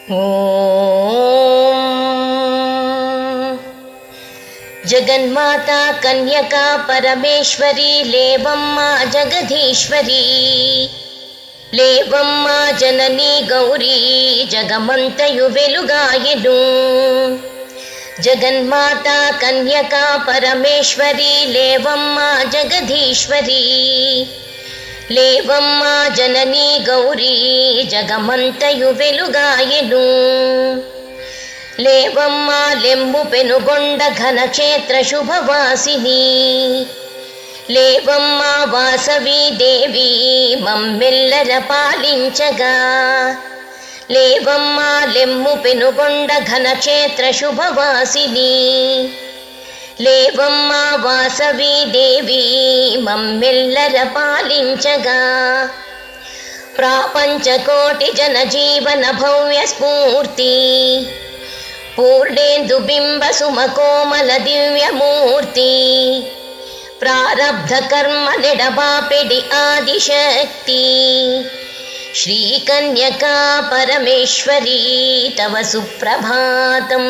ॐ जगन्माता कन्यका परमेश्वरी लेवम्मा जगदीश्वरी లేవమ్మ జననీ గౌరీ జగమంతయు వెలుగాయెను జగన్మాత కన్యక పరమేశ్వరి లేవమ్మ జగదీశ్వరి లేవమ్మ జననీ గౌరీ జగమంతయు వెలుగాయెను లేవమ్మ లెంబు పెనుగొండ ఘనక్షేత్ర శుభవాసిని లేవమ్మ వాసవి దేవి మమ్మెల్లర పాలించగా లేవమ్మ లెమ్ము పెనుగొండ ఘనక్షేత్ర శుభవాసిని లేవమ్మ వాసవి దేవి మమ్మెల్లర పాలించగా ప్రాపంచకోటి జన జీవన భవ్య స్ఫూర్తి పూర్ణేందు బింబ సుమకోమల దివ్యమూర్తి ప్రారబ్ధ కర్మ నెడబాపెడి ఆదిశక్తి శ్రీకన్యకా పరమేశ్వరీ తవ సుప్రభాతం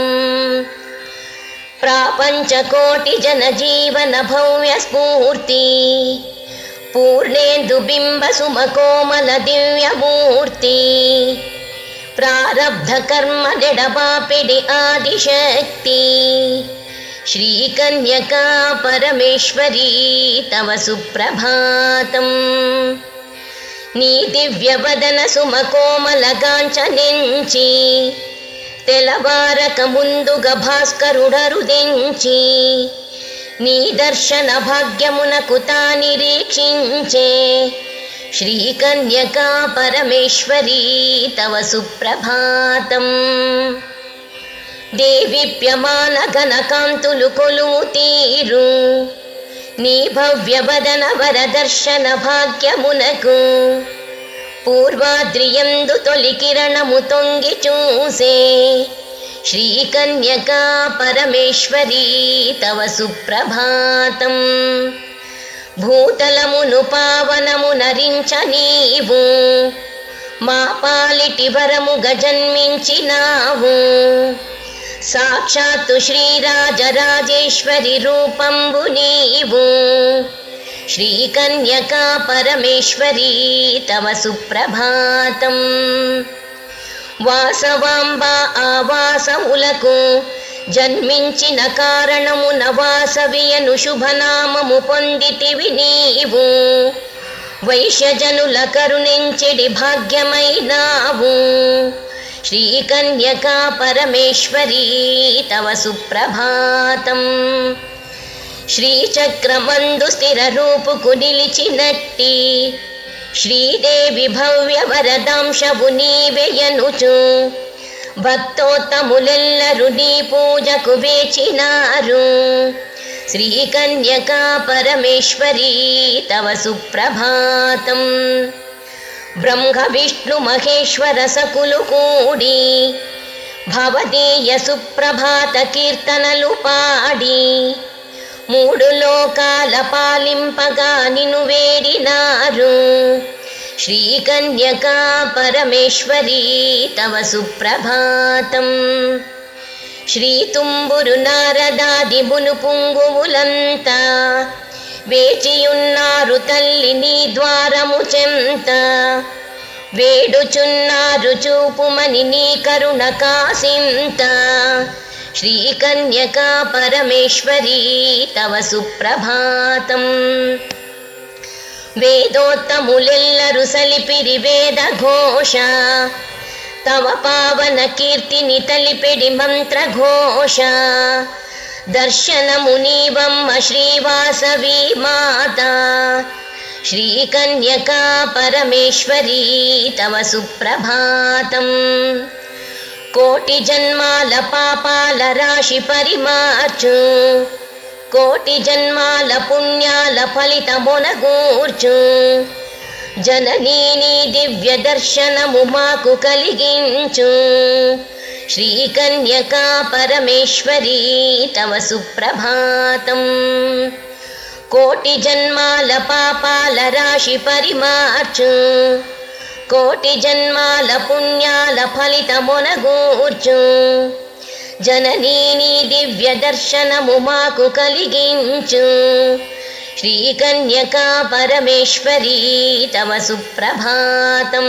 ప్రాపంచకోటి జన జీవన భవ్య స్ఫూర్తి పూర్ణేందు బింబ సుమకోమల దివ్యమూర్తి ప్రారబ్ధ కర్మ నెడబాపెడి ఆదిశక్తి శ్రీకన్యకా పరమేశ్వరీ తవ సుప్రభాతం నీ దివ్యవదన సుమకోమలగాంచనించి తెలవారక ముందుగా భాస్కరుడరుదించి నీ దర్శన భాగ్యమునకు తా నిరీక్షించే శ్రీకన్యకా పరమేశ్వరీ తవ సుప్రభాతం దేవిప్యమాన ఘనకాంతులు కొలువు తీరు నీ భవ్యవదన వరదర్శన భాగ్యమునకు పూర్వాద్రియందు తొలి కిరణము తొంగి చూసే శ్రీకన్యకా పరమేశ్వరీ తవ సుప్రభాతం భూతలమును పావనము నరించ నీవు మా పాలిటి వరముగ జన్మించినావు సాక్షాత్తు శ్రీరాజరాజేశ్వరి రూపంబు నీవు శ్రీకన్యకా పరమేశ్వరీ తవ సుప్రభాతం వాసవాంబ ఆవాసములకు జన్మించిన కారణమున వాసవియను శుభనామము పొందితివి నీవు వైశ్యజనుల కరుణించెడి భాగ్యమైనావు శ్రీకన్యకా పరమేశ్వరీ తవ సుప్రభాతం శ్రీచక్రమందు స్థిర రూపుకు నిలిచినట్టి శ్రీదేవి భవ్య వరదాంశవు నీవెయనుచు భక్తోత్తములెల్లరు నీ పూజకు వేచినారు శ్రీకన్యకా పరమేశ్వరీ తవ సుప్రభాతం బ్రహ్మ విష్ణు మహేశ్వర సకులు కూడి భవదీయ సుప్రభాత కీర్తనలు పాడి మూడు లోకాల పాలింపగా నిను వేడినారు శ్రీకన్యకా పరమేశ్వరీ తవ సుప్రభాతం శ్రీతుంబురు నారదాది మును పుంగువులంతా వేచియున్నారు తల్లి నీ ద్వారము చెంత వేడుచున్నారు చూపుమని నీ కరుణ కాసింత శ్రీకన్యకా పరమేశ్వరీ తవ సుప్రభాతం వేదోత్తములెల్లరు సలిపిరి వేద ఘోష తవ పావన కీర్తిని తలిపెడి మంత్రఘోష దర్శనము నీవమ్మ శ్రీవాసవి మాత శ్రీకన్యకా పరమేశ్వరీ తవ సుప్రభాతం కోటి జన్మాల పాపాల రాశి పరిమార్చు కోటి జన్మాల పుణ్యాల ఫలితమునగూర్చు జననీ నీ దివ్య దర్శనము మాకు కలిగించు శ్రీకన్యకా పరమేశ్వరీ తవ సుప్రభాతం కోటి జన్మాల పాపాల రాశి పరిమార్చు కోటి జన్మాల పుణ్యాల ఫలితమునగూర్చు జననీ నీ దివ్య దర్శనము మాకు కలిగించు శ్రీకన్యకా పరమేశ్వరీ తవ సుప్రభాతం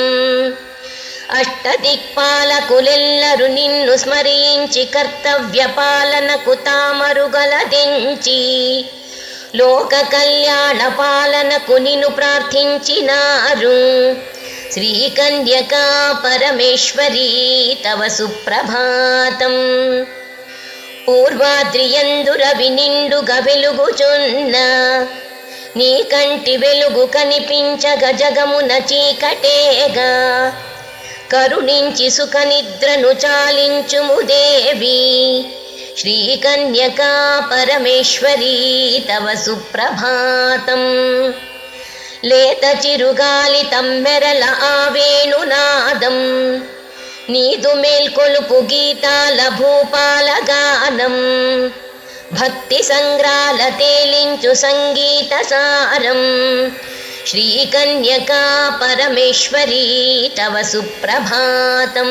అష్టదిక్పాలకులెల్లరు నిన్ను స్మరించి కర్తవ్య పాలనకు తామరుగలదించి లోక కళ్యాణ పాలనకు నిన్ను ప్రార్థించినారు శ్రీకన్యకా పరమేశ్వరీ తవ సుప్రభాతం పూర్వాద్రియందురవి నిండుగా వెలుగుచున్న నీ కంటి వెలుగు కనిపించగ జగమున చీకటేగా కరుణించి సుఖ నిద్రను చాలించుము దేవి శ్రీకన్యకా పరమేశ్వరీ తవ సుప్రభాతం లేత చిరుగాలి తమ్మెరల ఆవేణునాదం నీదు మేల్కొలుపు గీతాల భూపాల గానం భక్తి సంగ్రాల తేలించు సంగీత సారం శ్రీకన్యకా పరమేశ్వరీ తవ సుప్రభాతం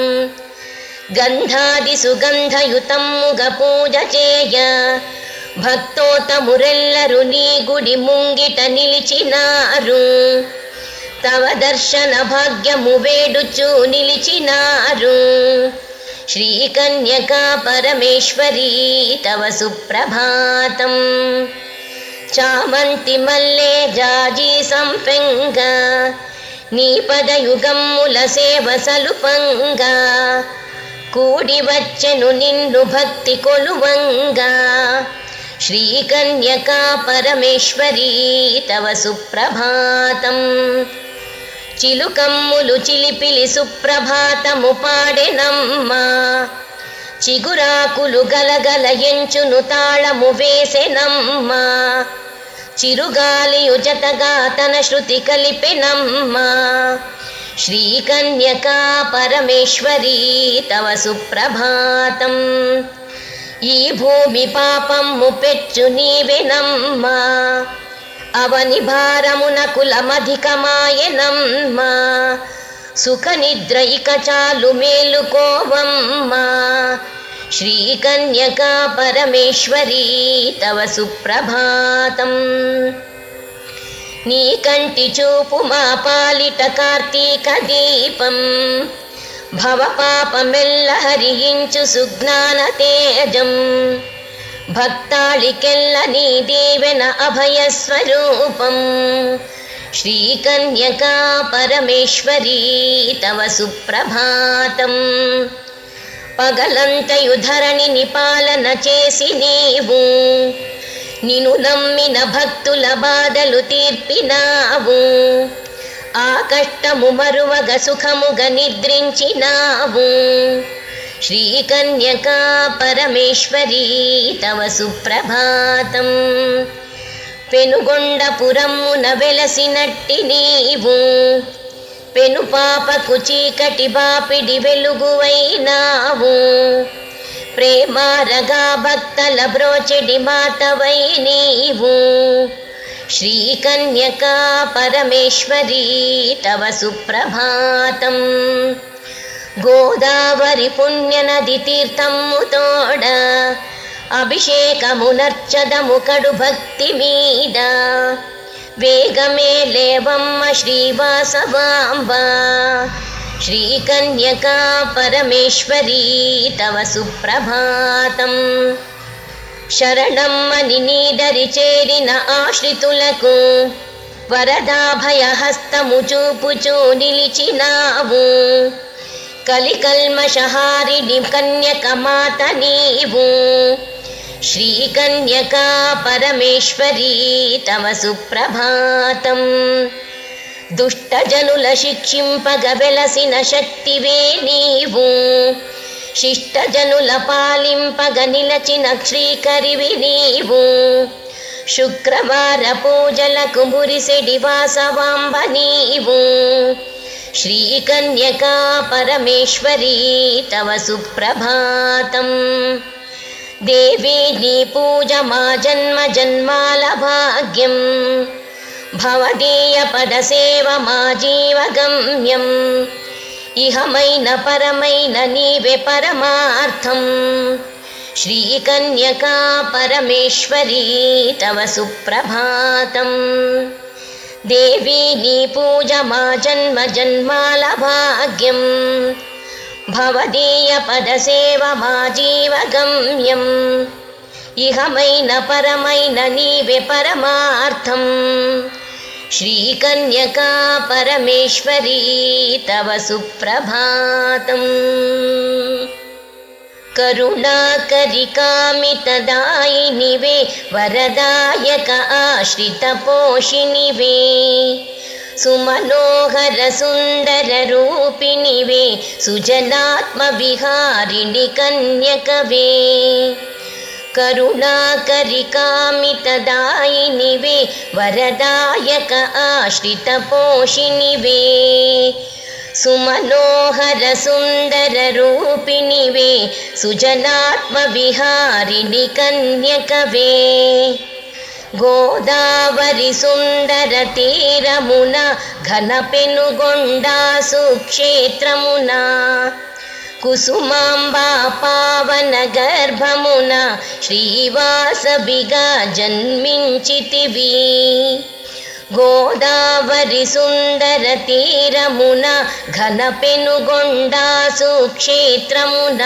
గంధాది సుగంధయుతమ్ముగ పూజ చేయ భక్తోతమురెల్లరు నీ గుడి ముంగిట నిలిచినారు తవ దర్శన భాగ్యము వేడుచు నిలిచినారు శ్రీకన్యకా పరమేశ్వరీ తవ సుప్రభాతం చామంతి మల్లె జాజి సంపెంగ నీ పదయుగమ్ముల సేవ సలుపంగా కూడి వచ్చెను నిన్ను భక్తి కొలువంగా శ్రీకన్యకా పరమేశ్వరీ తవ సుప్రభాతం చిలుకమ్ములు చిలిపిలి సుప్రభాతము పాడెనమ్మా చిగురాకులు గలగల ఎంచును తాళము వేసెనమ్మా చిరుగాలియు జతగా తన శృతి కలిపెనమ్మా శ్రీకన్యకా పరమేశ్వరీ తవ సుప్రభాతం ఈ భూమి పాపము పెచ్చు నీవెనమ్మా అవని భారమున కులమధికమాయనమ్మా సుఖ నిద్ర ఇక చాలు మేలుకోవమ్మా శ్రీకన్యకా పరమేశ్వరీ తవ సుప్రభాతం నీ కంటి చూపు మా పాలిట కార్తీక దీపం భవపాపమెల్ల హరించు సుజ్ఞాన తేజం భక్తాళికెల్ల నీ దీవెన అభయస్వరూపం శ్రీకన్యకా పరమేశ్వరీ తవ సుప్రభాతం పగలంతయు ధరణిని పాలన చేసి నీవు నిను నమ్మిన భక్తుల బాధలు తీర్పినావు ఆ కష్టము మరువగ సుఖముగ నిద్రించినావు శ్రీకన్యకా పరమేశ్వరీ తవ సుప్రభాతం పెనుగొండపురమ్మున వెలసినట్టి నీవు పెను పాపకు చీకటి బాపిడి వెలుగువైనావు ప్రేమారగా భక్తల బ్రోచెడి మాతవై నీవు శ్రీకన్యకా పరమేశ్వరీ తవ సుప్రభాతం గోదావరి పుణ్యనది తీర్థము తోడ అభిషేకమునర్చదము కడు భక్తి మీద వేగమే లేవమ్మ శ్రీవాసవాంబ శ్రీకన్యకా పరమేశ్వరీ తవ సుప్రభాతం శరణమ్మని నీడరి చేరిన ఆశ్రితులకు వరదాభయహస్తము చూపుచూ నిలిచినావు కలికల్మషహారిణి కన్యక మాత నీవు శ్రీకన్యకా పరమేశ్వరీ తవ సుప్రభాతం దుష్టజనుల శిక్షింపగ వెలసిన శక్తివే నీవు శిష్టజనుల పాలింపగ నిలచిన శ్రీకరివి నీవు శుక్రవార పూజలకు మురిసెడి వాసవాంబ నీవు శ్రీకన్యకా పరమేశ్వరీ తవ సుప్రభాతం దేవీ నీ పూజ మా జన్మ జన్మాల భాగ్యం భవదీయపదసేవ మా జీవగమ్యం ఇహమైన పరమైన నీవే పరమార్థం శ్రీకన్యకా పరమేశ్వరీ తవ సుప్రభాతం దేవీ నీ పూజ మా జన్మ జన్మాల భాగ్యం భవదీయ పదసేవ మా జీవగమ్యం ఇహమైన పరమైన నీవే పరమార్థం శ్రీకన్యకా పరమేశ్వరీ తవ సుప్రభాతం కరుణాకరికామితదాయినివే వరదాయక ఆశ్రితపోషినివే సుమనోహర సుందర రూపిణివే సుజనాత్మ విహారిణి కన్యకవే కరుణాకరికామితదాయినివే వరదాయక ఆశ్రితపోషినివే సుమనోహర సుందర రూపిణివే సుజనాత్మ విహారిణి కన్యకవే గోదావరి సుందర తీరమున ఘన పెనుగొండా సుక్షేత్రమున కుసుమాంబా పావన గర్భమున శ్రీవాసవిగా జన్మించితివి గోదావరి సుందర తీరమున ఘన పెనుగొండా సుక్షేత్రమున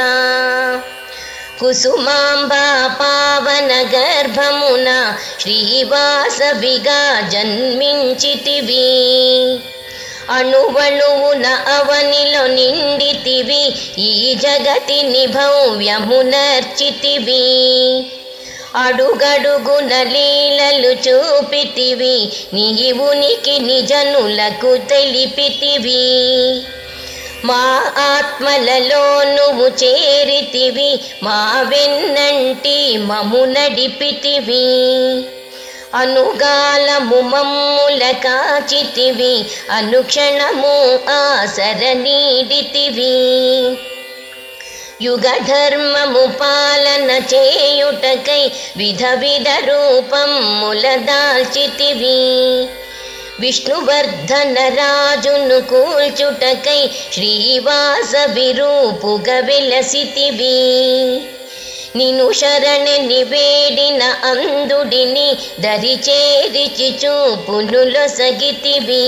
కుసుమాంబా పావన గర్భమున శ్రీవాసవిగా జన్మించితివి అణువణువున అవనిలో నిండితివి ఈ జగతిని భవ్యమునర్చితివి అడుగడుగున లీలలు చూపితివి నీ ఉనికి నిజనులకు తెలిపితివి మా ఆత్మలలో నువ్వు చేరితివి మా వెన్నంటి మము నడిపితివి అనుగాలము మమ్ముల కాచితివి అనుక్షణము ఆసర నీడితివి యుగ ధర్మము పాలన చేయుటకై విధ విధ రూపముల దాల్చితివి విష్ణువర్ధన రాజును కూల్చుటకై శ్రీవాస విరూపుగ వెలసితివి నిను శరణ నివేడిన అందుడిని దరిచేరిచి చూపునులో సగితివి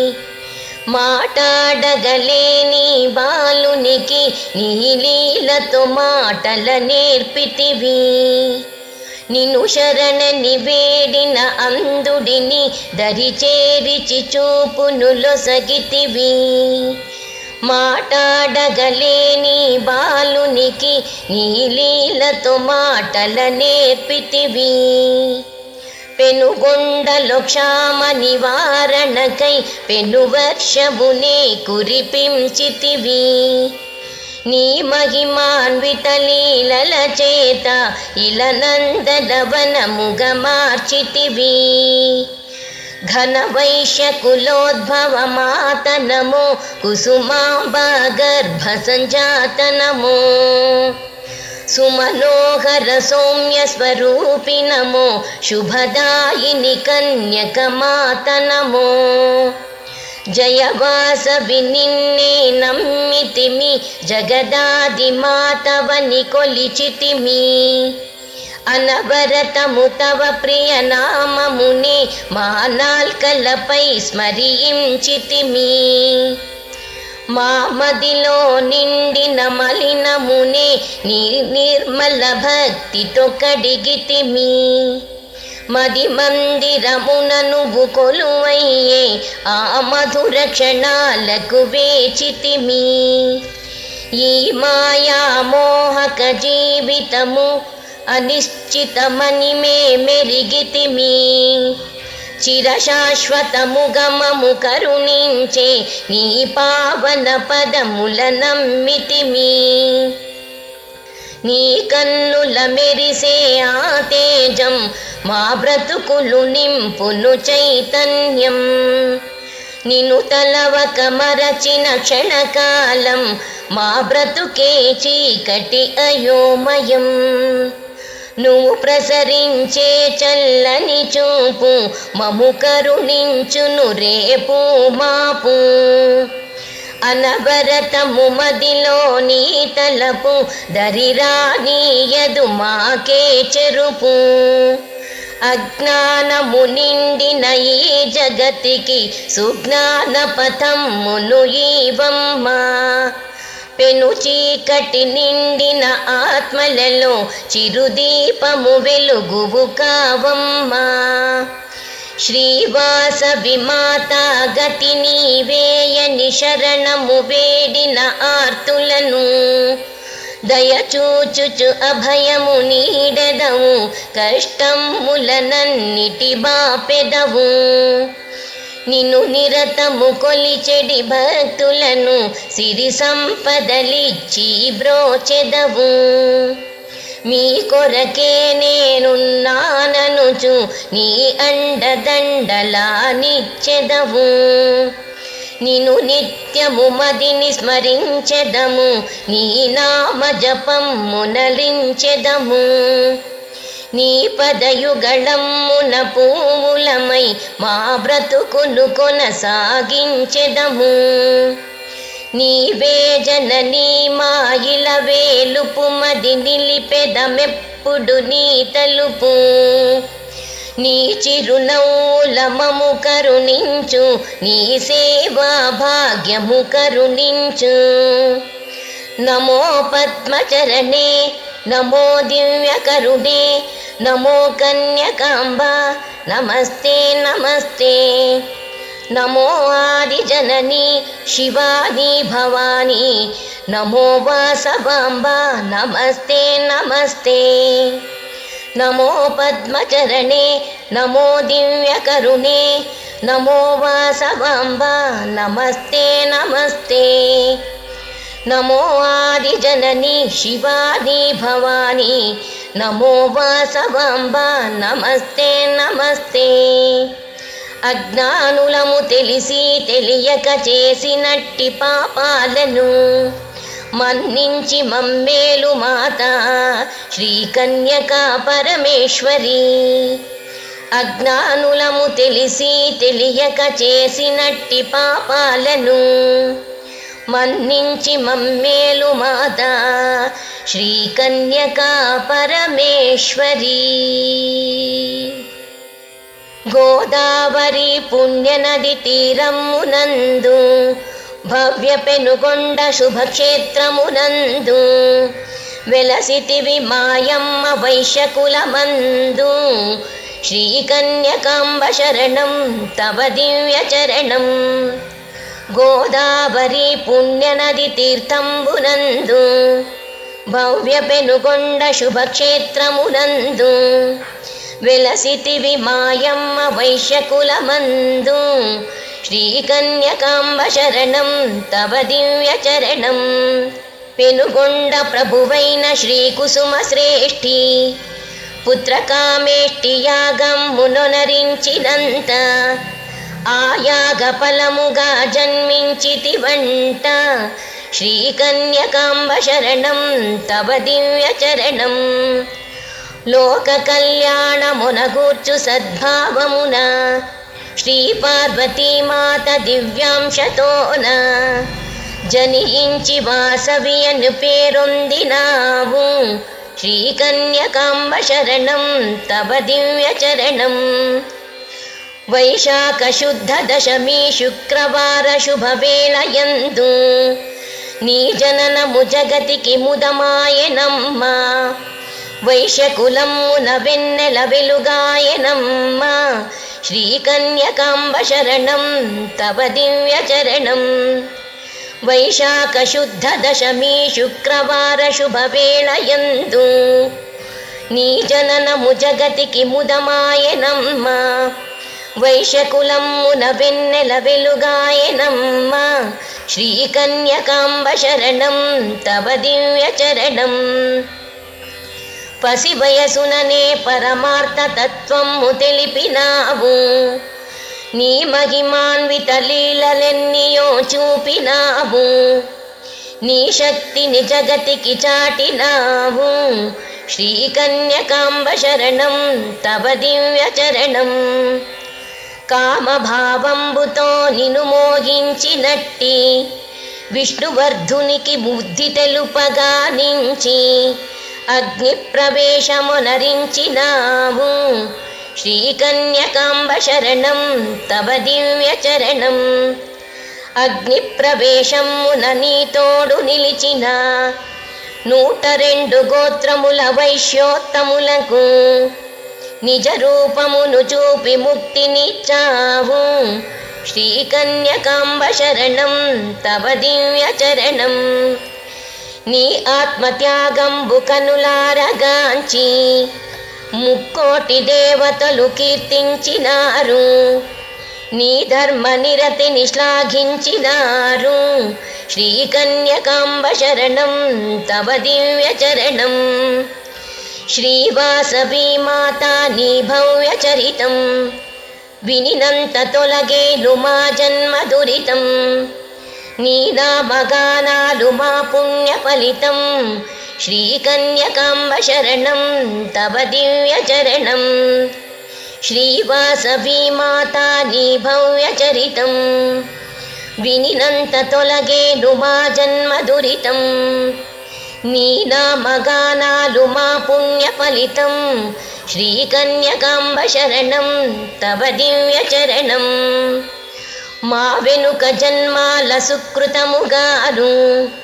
మాటాడగలేని బాలునికి నీలీలతో మాటల నేర్పితివి నిను శరణ నివేడిన అందుడిని దరిచేరిచి చూపునులో సగితివి మాటాడగలేని బాలునికి నీలీలతో మాటల నేర్పితివి పెనుగొండలో క్షామ నివారణకై పెనువర్షమునే కురిపించితివి నీ మహిమాన్విత లీలల చేత ఇలనందనవనముగ మార్చితివి ఘన వైశ్య కులోద్భవ మాత నమో కుసుమాంబ గర్భ సంజాత నమో సుమనోహర సౌమ్య స్వరూపి నమో శుభదాయిని కన్యక మాత నమో జయవాసవి నిన్నే నమ్మితిమి జగదాది మాతవని కొలిచితిమి అనవరతము తవ ప్రియ నామముని మా నాల్కలపై స్మరించితిమి మా మదిలో నిండిన మలినమునే నీ నిర్మల భక్తితో కడిగితిమి మది మందిరమున నువ్వు కొలువయ్యే ఆ మధుర క్షణాలకు వేచితిమి ఈ మాయా మోహక జీవితము అనిశ్చితమని మే మెరిగితిమి చిరశాశ్వతము గమము కరుణించే నీ పావన పదముల నమ్మితిమి నీ కన్నుల మెరిసే ఆ తేజం మా బ్రతుకులు నింపును చైతన్యం నిన్ను తలవక మరచిన క్షణకాలం మా బ్రతుకే చీకటి అయోమయం నువ్వు ప్రసరించే చల్లని చూపు మము కరుణించును రేపు మాపు అనవరతము మదిలో నీ తలపు దరిరానీయదు మాకే చెరుపు అజ్ఞానము నిండిన ఈ జగతికి సుజ్ఞాన పథమ్మును ఈవమ్మా పెను చీకటి నిండిన ఆత్మలలో చిరుదీపము వెలుగువు కావమ్మా శ్రీవాస విమాత గతి నీవేయని శరణము వేడిన ఆర్తులను దయచూచుచు అభయము నీడెదవు కష్టములనన్నిటి బాపెదవు నిన్ను నిరతము కొలిచెడి భక్తులను సిరి సంపదలిచ్చి బ్రోచెదవు మీ కొరకే నేనున్నాననుచు నీ అండదండలా నిచ్చెదవు నిన్ను నిత్యము మదిని స్మరించెదము నీ నామ జపమ్మునలించెదము నీ పదయుగళమ్మున పూములమై మా బ్రతుకును కొనసాగించెదము నీవే జననీ మాయిల వేలుపు మది నిలిపెదమెప్పుడు నీ తలుపు నీ చిరునవ్వుల మము కరుణించు నీ సేవా భాగ్యము కరుణించు నమో పద్మచరణే నమో దివ్యకరుణే నమో కన్యకాంబ నమస్తే నమస్తే నమో ఆదిజనని శివాని భవాని నమో వాసవాంబ నమస్తే నమస్తే నమో పద్మచరణే నమో దివ్యకరుణే నమో వాసవాంబ నమస్తే నమస్తే నమో ఆదిజనని శివాని భవాని నమో వాసవాంబ నమస్తే నమస్తే అజ్ఞానులము తెలిసి తెలియక చేసినట్టి పాపాలను మన్నించి మమ్మేలు మాత శ్రీకన్యకా పరమేశ్వరి అజ్ఞానులము తెలిసి తెలియక చేసినట్టి పాపాలను మన్నించి మమ్మేలు మాత శ్రీకన్యకా పరమేశ్వరి గోదావరి పుణ్యనది తీరమునందు భవ్య పెనుగొండ శుభక్షేత్రమునందు వెలసితివి మాయమ్మ వైశ్యకులమందు శ్రీకన్యకాంబ శరణం తవ దివ్య చరణం గోదావరి పుణ్యనది తీర్థంబునందు భవ్య పెనుగొండ శుభక్షేత్రమునందు వెలసితివి మాయమ్మ వైశ్యకులమందు శ్రీకన్యకాంబ శరణం తవ దివ్య చరణం పెనుగొండ ప్రభువైన శ్రీకుసుమ శ్రేష్ఠి పుత్రకామేష్టి యాగం మునొనరించినంత ఆ యాగ ఫలముగా జన్మించితి వంట శ్రీకన్యకాంబ శరణం తవ దివ్య చరణం లోక కళ్యాణమునగూర్చు సద్భావమున శ్రీ పార్వతీమాత దివ్యాంశతోన జనించి వాసవియను పేరొందినావు శ్రీకన్యకాంబ శరణం తవ దివ్య చరణం వైశాఖ శుద్ధ దశమి శుక్రవార శుభవేళయందు నీ జననము జగతికి ముదమాయనమ్మ వైశ్యకులమ్మున వెన్నెల వెలుగాయనమ్మ శ్రీకన్యకాంబ శరణం తవ దివ్య చరణం వైశాఖ శుద్ధ దశమి శుక్రవార శుభవేళయందు నీ జననము జగతికి ముదమాయనమ్మ వైశ్యకులమ్మున వెన్నెల వెలుగాయనమ్మ శ్రీకన్యకాంబ శరణం తవ దివ్య చరణం పసి వయసుననే పరమార్థ తత్వము తెలిపినావు నీ మహిమాన్విత లీలలెన్నియో చూపినావు నీ శక్తిని జగతికి చాటినావు శ్రీకన్యకాంబ శరణం తవ దివ్య చరణం కామభావంబుతో నిను మోగించినట్టి విష్ణువర్ధునికి బుద్ధి తెలుపగా నుంచి అగ్ని ప్రవేశమునరించినావు శ్రీకన్యకాంబ శరణం తవ దివ్య చరణం అగ్ని ప్రవేశమున నీతోడు నిలిచిన నూట రెండు గోత్రముల వైశ్యోత్తములకు నిజ రూపమును చూపి ముక్తినిచ్చావు శ్రీకన్యకాంబ శరణం తవ దివ్య చరణం నీ ఆత్మత్యాగంబు కనులారగాంచి ముక్కోటి దేవతలు కీర్తించినారు నీ ధర్మ నిరతిని శ్లాఘించినారు శ్రీకన్యకాంబ శరణం తవ దివ్య చరణం శ్రీవాసవీ మాత నీ భవ్య చరితం వినినంత తొలగేను మా జన్మ దురితం నీ నామగానాలు మా పుణ్య ఫలితం శ్రీకన్యకాంబ శరణం తవ దివ్య చరణం శ్రీవాసవీ మాత నీ భవ్య చరితం వినినంత తొలగేను మా జన్మ దురితం నీ నామగానాలు మా పుణ్య ఫలితం శ్రీకన్యకాంబ శరణం తవ దివ్య చరణం మా వెనుక జన్మాల సుకృతముగాను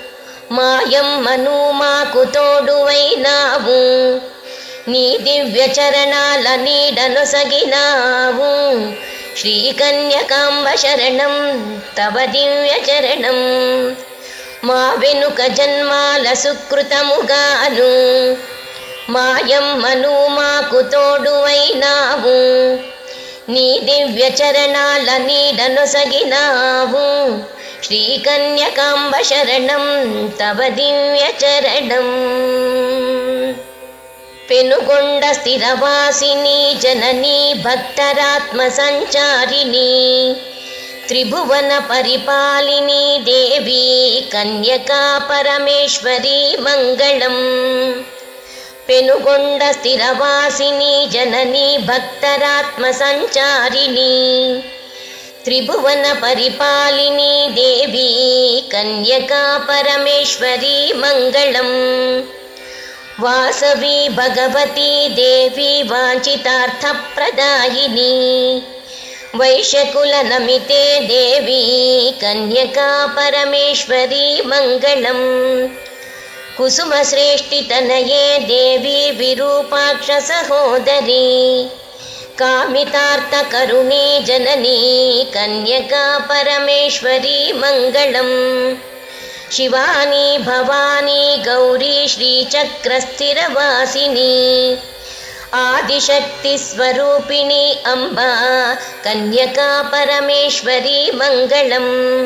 మాయమ్మను మాకు తోడువైనావు నీ దివ్య చరణాల నీడను సగినావు శ్రీకన్యకాంబ శరణం తవ దివ్య చరణం మా వెనుక జన్మాల సుకృతముగాను మాయమ్మను మాకు తోడువైనావు నీ దివ్య చరణాల నీడను సగినావు శ్రీకన్యకాంబ శరణం తవ దివ్య చరణం పెనుగొండ స్థిరవాసిని జననీ భక్తరాత్మ సంచారిణి త్రిభువన పరిపాలిని దేవి కన్యకా పరమేశ్వరి మంగళం పెనుగొండ స్థిరవాసిని జననీ భక్తరాత్మ సంచారిణి త్రిభువన పరిపాలిని దేవి కన్యకా పరమేశ్వరి మంగళం వాసవి భగవతి దేవి వాంఛితార్థప్రదాయిని వైశకుల నమితే దేవి కన్యకా పరమేశ్వరి మంగళం కుసుమ శ్రేష్ఠితనయే దేవి విరూపాక్ష సహోదరి కామితార్థ కరుణే జననీ కన్యకా పరమేశ్వరి మంగళం శివాని భవానీ గౌరీ శ్రీచక్రస్థిరవాసిని ఆదిశక్తి స్వరూపిణి అంబా కన్యకా పరమేశ్వరి మంగళం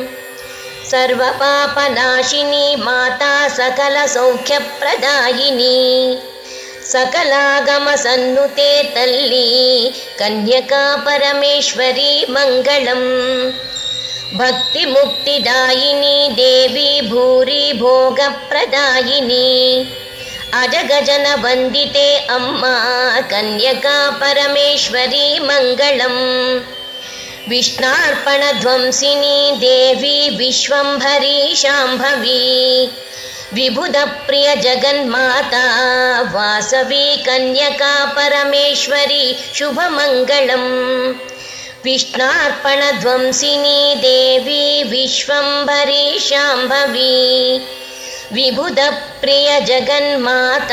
సర్వపాపనాశిని మాతా సకల సౌఖ్యప్రదాయిని సకలాగమ సన్నుతే తల్లి కన్యకా పరమేశ్వరి మంగళం భక్తి ముక్తిదాయిని దేవి భూరి భోగప్రదాయిని అజగజన వందితే అమ్మా కన్యకా పరమేశ్వరి మంగళం విష్ణార్పణధ్వంసిని దేవి విశ్వంభరి శాంభవి విబుధ ప్రియ జగన్మాత వాసవి కన్యకా పరమేశ్వరి శుభమంగళం విష్ణార్పణధ్వంసిని దేవి విశ్వంభరి శాంభవి విబుధ ప్రియ జగన్మాత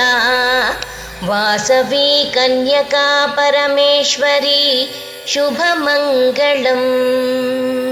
వాసవి కన్యకా పరమేశ్వరి శుభమంగళం